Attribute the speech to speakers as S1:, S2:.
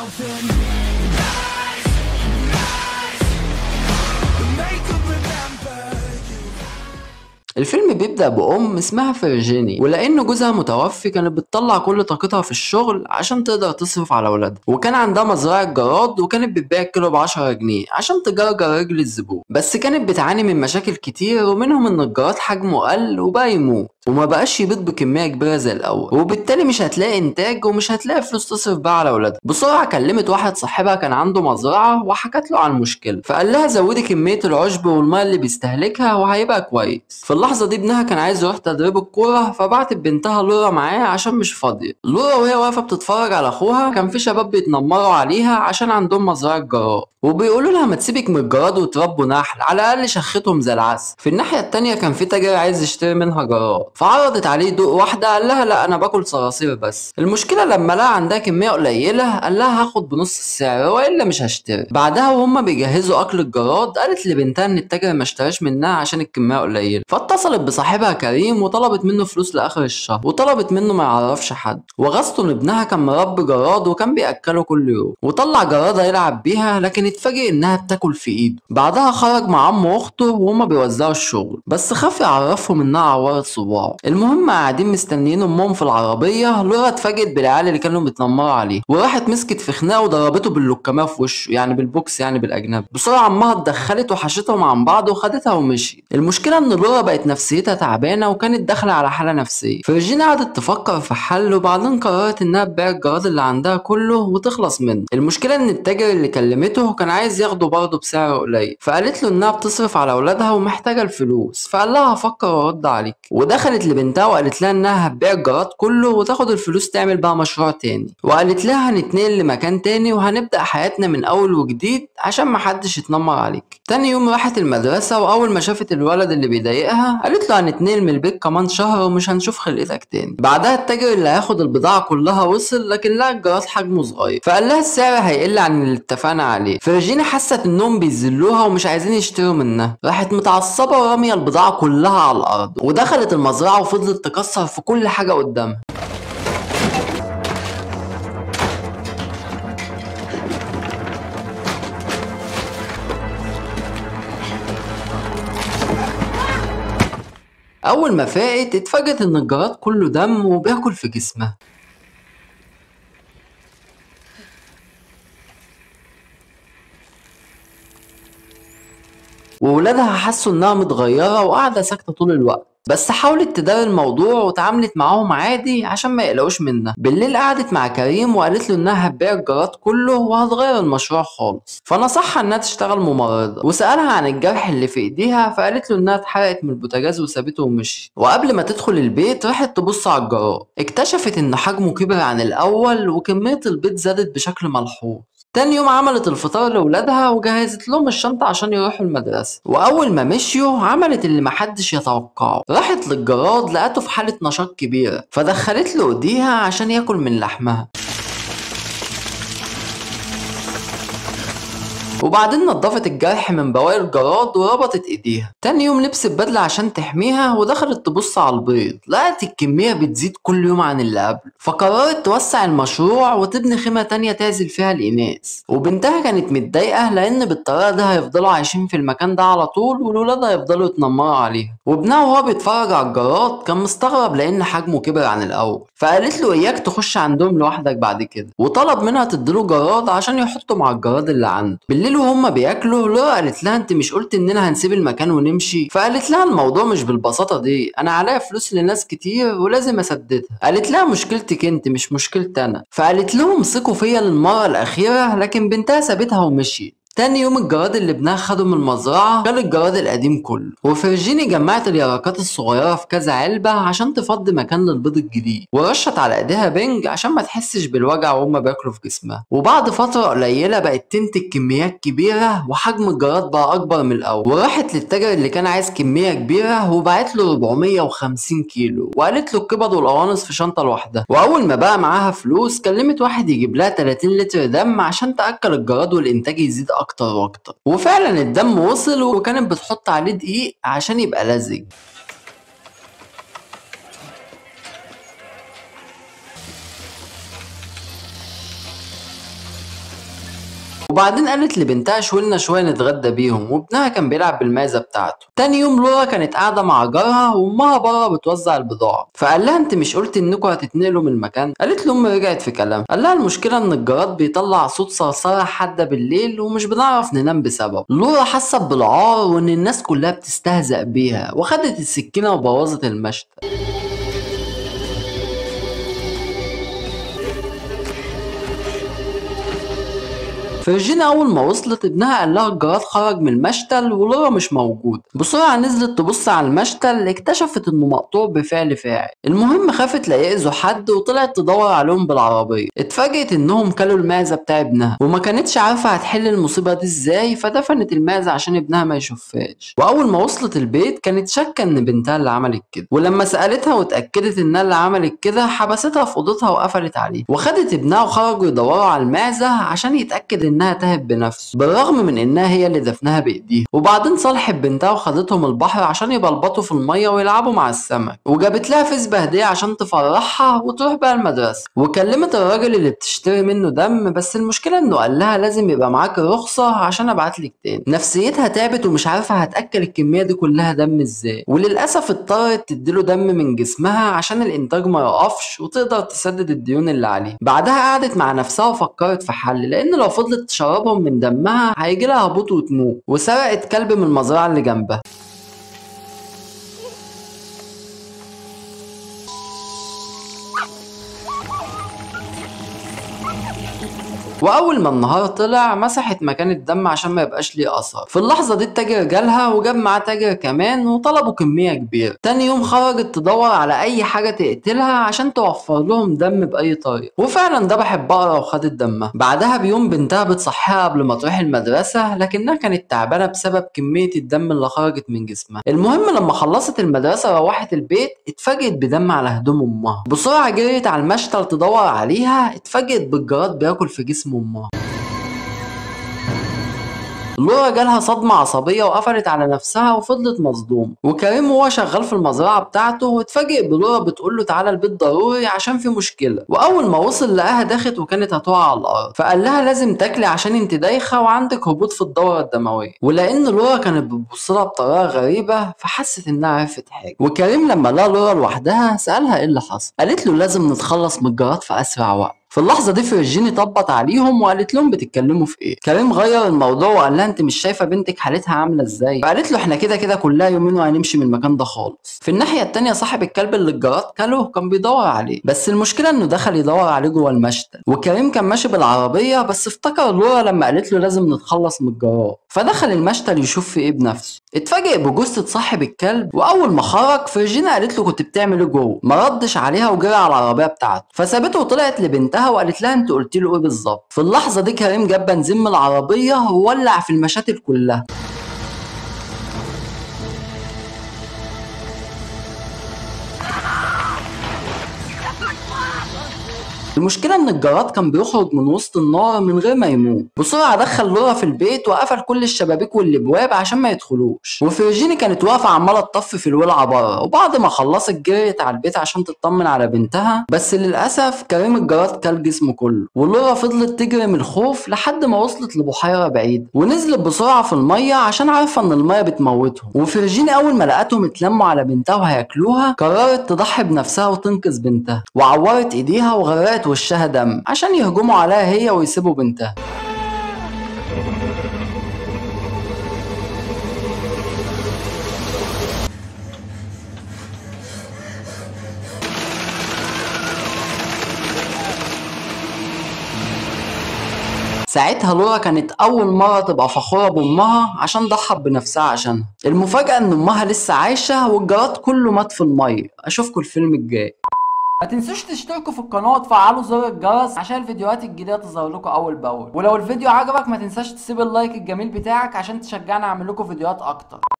S1: yourself in lies, lies. Make them remember you.
S2: الفيلم بيبدأ بأم اسمها فرجيني ولأن جوزها متوفي كانت بتطلع كل طاقتها في الشغل عشان تقدر تصرف على ولادها وكان عندها مزرعة جراد وكانت بتبيع الكيلو بعشرة جنيه عشان تجرجر رجل الزبون بس كانت بتعاني من مشاكل كتير ومنهم إن الجراد حجمه قل وبقى يموت وما بقاش يبيض بكمية كبيرة زي الأول وبالتالي مش هتلاقي إنتاج ومش هتلاقي فلوس تصرف بقى على ولادها بسرعة كلمت واحد صاحبها كان عنده مزرعة وحكت له عن المشكلة فقال لها زودي كمية العشب والمية اللي بيستهلكها وهيبقى كويس في اللحظة دي ابنها كان عايز يروح تدريب الكورة فبعتت بنتها لورا معاه عشان مش فاضية لورا وهي واقفة بتتفرج على أخوها كان في شباب بيتنمروا عليها عشان عندهم مزرعة جراد وبيقولوا لها ما تسيبك من الجراد وتربوا نحل على الاقل شختهم زي العسل في الناحيه التانية كان في تاجر عايز يشتري منها جراد فعرضت عليه دوق واحده قال لها لا انا باكل صراصير بس المشكله لما لقى عندها كميه قليله قال لها هاخد بنص السعر والا مش هشتري بعدها وهم بيجهزوا اكل الجراد قالت لبنتها ان التاجر ما اشتراش منها عشان الكميه قليله فاتصلت بصاحبها كريم وطلبت منه فلوس لاخر الشهر وطلبت منه ما يعرفش حد وغسطن ابنها كان مربي جراد وكان بياكله كل يوم وطلع جراده يلعب بيها لكن اتفاجئ انها بتاكل في ايده بعدها خرج مع عم واخته وهما بيوزعوا الشغل بس خاف يعرفهم انها عورت صباعه المهم قاعدين مستنيين امهم في العربيه لورا اتفاجئت بالعيال اللي كانوا بيتنمروا عليه وراحت مسكت في خناقه وضربته باللكمه في وشه يعني بالبوكس يعني بالاجنبي بسرعه عمها اتدخلت وحشتهم عن بعض وخدتها ومشي المشكله ان لورا بقت نفسيتها تعبانه وكانت داخله على حاله نفسيه فرجينا قعدت تفكر في حل وبعدين قررت انها تبيع الجراد اللي عندها كله وتخلص منه المشكله ان التاجر اللي كلمته كان عايز ياخده برضه بسعر قليل فقالت له انها بتصرف على اولادها ومحتاجه الفلوس فقال لها هفكر وارد عليك ودخلت لبنتها وقالت لها انها هتبيع الجراد كله وتاخد الفلوس تعمل بقى مشروع تاني وقالت لها هنتنقل لمكان تاني وهنبدا حياتنا من اول وجديد عشان محدش يتنمر عليك تاني يوم راحت المدرسه واول ما شافت الولد اللي بيضايقها قالت له هنتنقل من البيت كمان شهر ومش هنشوف خلقتك تاني بعدها التاجر اللي هياخد البضاعه كلها وصل لكن لقى الجراد حجمه صغير فقال لها السعر هيقل عن اللي اتفقنا عليه فرجينا حست انهم بيذلوها ومش عايزين يشتروا منها راحت متعصبه وراميه البضاعه كلها على الارض ودخلت المزرعه وفضلت تكسر في كل حاجه قدامها اول ما فاقت اتفاجئت ان الجراد كله دم وبياكل في جسمها وولادها حسوا انها متغيرة وقاعدة ساكتة طول الوقت بس حاولت تداري الموضوع وتعاملت معاهم عادي عشان ما يقلقوش منها بالليل قعدت مع كريم وقالت له انها هتبيع الجراد كله وهتغير المشروع خالص فنصحها انها تشتغل ممرضة وسألها عن الجرح اللي في ايديها فقالت له انها اتحرقت من البوتاجاز وسابته ومشي وقبل ما تدخل البيت راحت تبص على الجراد اكتشفت ان حجمه كبر عن الاول وكمية البيض زادت بشكل ملحوظ تاني يوم عملت الفطار لولادها وجهزت لهم الشنطة عشان يروحوا المدرسة وأول ما مشيوا عملت اللي محدش يتوقعه راحت للجراد لقته في حالة نشاط كبيرة فدخلت له ايديها عشان ياكل من لحمها وبعدين نضفت الجرح من بواقي الجراد وربطت ايديها تاني يوم لبست بدلة عشان تحميها ودخلت تبص على البيض لقت الكمية بتزيد كل يوم عن اللي قبل فقررت توسع المشروع وتبني خيمة تانية تعزل فيها الإناث وبنتها كانت متضايقة لأن بالطريقة دي هيفضلوا عايشين في المكان ده على طول والولاد هيفضلوا يتنمروا عليها وابنها وهو بيتفرج على الجراد كان مستغرب لأن حجمه كبر عن الأول فقالت له إياك تخش عندهم لوحدك بعد كده وطلب منها تديله جراد عشان يحطه مع الجراد اللي عنده بالليل وهم بياكلوا لورا قالت لها انت مش قلت اننا هنسيب المكان ونمشي فقالت لها الموضوع مش بالبساطه دي انا عليا فلوس لناس كتير ولازم اسددها قالت لها مشكلتك انت مش مشكلتي انا فقالت لهم ثقوا فيا للمره الاخيره لكن بنتها سابتها ومشيت تاني يوم الجراد اللي ابنها خده من المزرعة كان الجراد القديم كله وفرجيني جمعت اليرقات الصغيرة في كذا علبة عشان تفضي مكان للبيض الجديد ورشت على ايديها بنج عشان ما تحسش بالوجع وهما بياكلوا في جسمها وبعد فترة قليلة بقت تنتج كميات كبيرة وحجم الجراد بقى أكبر من الأول وراحت للتاجر اللي كان عايز كمية كبيرة وبعت له 450 كيلو وقالت له الكبد والقوانص في شنطة لوحدها وأول ما بقى معاها فلوس كلمت واحد يجيب لها 30 لتر دم عشان تأكل الجراد والإنتاج يزيد اكتر واكتر وفعلا الدم وصل وكانت بتحط عليه دقيق عشان يبقى لزج وبعدين قالت لبنتها شويلنا شويه نتغدى بيهم وابنها كان بيلعب بالمايزه بتاعته تاني يوم لورا كانت قاعده مع جارها وامها بره بتوزع البضاعه فقال لها انت مش قلت انكم هتتنقلوا من المكان قالت له امي رجعت في كلامها قال لها المشكله ان الجراد بيطلع صوت صرصره حاده بالليل ومش بنعرف ننام بسببه لورا حست بالعار وان الناس كلها بتستهزأ بيها وخدت السكينه وبوظت المشتل فيرجينا أول ما وصلت ابنها قال لها الجراد خرج من المشتل ولورا مش موجود بسرعة نزلت تبص على المشتل اكتشفت إنه مقطوع بفعل فاعل المهم خافت لا يأذوا حد وطلعت تدور عليهم بالعربية اتفاجئت إنهم كلوا المعزة بتاع ابنها وما كانتش عارفة هتحل المصيبة دي إزاي فدفنت المعزة عشان ابنها ما يشوفهاش وأول ما وصلت البيت كانت شاكة إن بنتها اللي عملت كده ولما سألتها واتأكدت إنها اللي عملت كده حبستها في أوضتها وقفلت عليه وخدت ابنها وخرجوا يدوروا على المعزة عشان يتأكد انها تهت بنفسه بالرغم من انها هي اللي دفنها بايديها وبعدين صالحت بنتها وخدتهم البحر عشان يبلبطوا في الميه ويلعبوا مع السمك وجابت لها فسبة هديه عشان تفرحها وتروح بقى المدرسه وكلمت الراجل اللي بتشتري منه دم بس المشكله انه قال لها لازم يبقى معاك رخصه عشان ابعت لك تاني نفسيتها تعبت ومش عارفه هتاكل الكميه دي كلها دم ازاي وللاسف اضطرت تديله دم من جسمها عشان الانتاج ما يقفش وتقدر تسدد الديون اللي عليه بعدها قعدت مع نفسها وفكرت في حل لان لو فضلت تشربهم من دمها هيجي لها هبوط وتموت وسرقت كلب من المزرعه اللي جنبها واول ما النهار طلع مسحت مكان الدم عشان ما يبقاش ليه اثر في اللحظه دي التاجر جالها وجاب معاه تاجر كمان وطلبوا كميه كبيره تاني يوم خرجت تدور على اي حاجه تقتلها عشان توفر لهم دم باي طريقه وفعلا ذبحت بقره وخدت دمها بعدها بيوم بنتها بتصحيها قبل ما تروح المدرسه لكنها كانت تعبانه بسبب كميه الدم اللي خرجت من جسمها المهم لما خلصت المدرسه روحت البيت اتفاجئت بدم على هدوم امها بسرعه جريت على المشتل تدور عليها اتفاجئت بالجراد بياكل في جسم امها لورا جالها صدمة عصبية وقفلت على نفسها وفضلت مصدومة وكريم وهو شغال في المزرعة بتاعته واتفاجئ بلورا بتقول له تعالى البيت ضروري عشان في مشكلة وأول ما وصل لقاها داخت وكانت هتقع على الأرض فقال لها لازم تاكلي عشان انت دايخة وعندك هبوط في الدورة الدموية ولأن لورا كانت بتبص لها بطريقة غريبة فحست إنها عرفت حاجة وكريم لما لقى لورا لوحدها سألها إيه اللي حصل قالت له لازم نتخلص من الجراد في أسرع وقت في اللحظة دي فيرجيني طبت عليهم وقالت لهم بتتكلموا في ايه كريم غير الموضوع وقال لها انت مش شايفة بنتك حالتها عاملة ازاي فقالت له احنا كده كده كلها يومين وهنمشي من المكان ده خالص في الناحية التانية صاحب الكلب اللي الجراد كله كان بيدور عليه بس المشكلة انه دخل يدور عليه جوه المشتل وكريم كان ماشي بالعربية بس افتكر لورا لما قالت له لازم نتخلص من الجراد فدخل المشتل يشوف في ايه بنفسه اتفاجئ بجثة صاحب الكلب واول ما خرج فيرجينا قالت له كنت بتعمل ايه جوه ما ردش عليها وجري على العربية بتاعته فسابته وطلعت لبنتها وقالت لها انت قلت له ايه بالظبط في اللحظة دي كريم جاب بنزين من العربية وولع في المشاتل كلها المشكلة إن الجراد كان بيخرج من وسط النار من غير ما يموت، بسرعة دخل لورا في البيت وقفل كل الشبابيك والأبواب عشان ما يدخلوش، وفيرجيني كانت واقفة عمالة تطفي في الولعة بره، وبعد ما خلصت جريت على البيت عشان تطمن على بنتها، بس للأسف كريم الجراد كل جسمه كله، ولورا فضلت تجري من الخوف لحد ما وصلت لبحيرة بعيدة، ونزلت بسرعة في المية عشان عارفة إن المية بتموتهم، وفيرجيني أول ما لقتهم اتلموا على بنتها وهياكلوها، قررت تضحي بنفسها وتنقذ بنتها، وعورت إيديها وغرقت وشها دم عشان يهجموا عليها هي ويسيبوا بنتها ساعتها لورا كانت أول مرة تبقى فخورة بأمها عشان ضحت بنفسها عشانها المفاجأة إن أمها لسه عايشة والجراد كله مات في المية أشوفكم الفيلم الجاي ما تنسوش تشتركوا في القناة وتفعلوا زر الجرس عشان الفيديوهات الجديدة تظهر لكم أول بأول ولو الفيديو عجبك ما تنساش تسيب اللايك الجميل بتاعك عشان تشجعنا أعمل لكم فيديوهات أكتر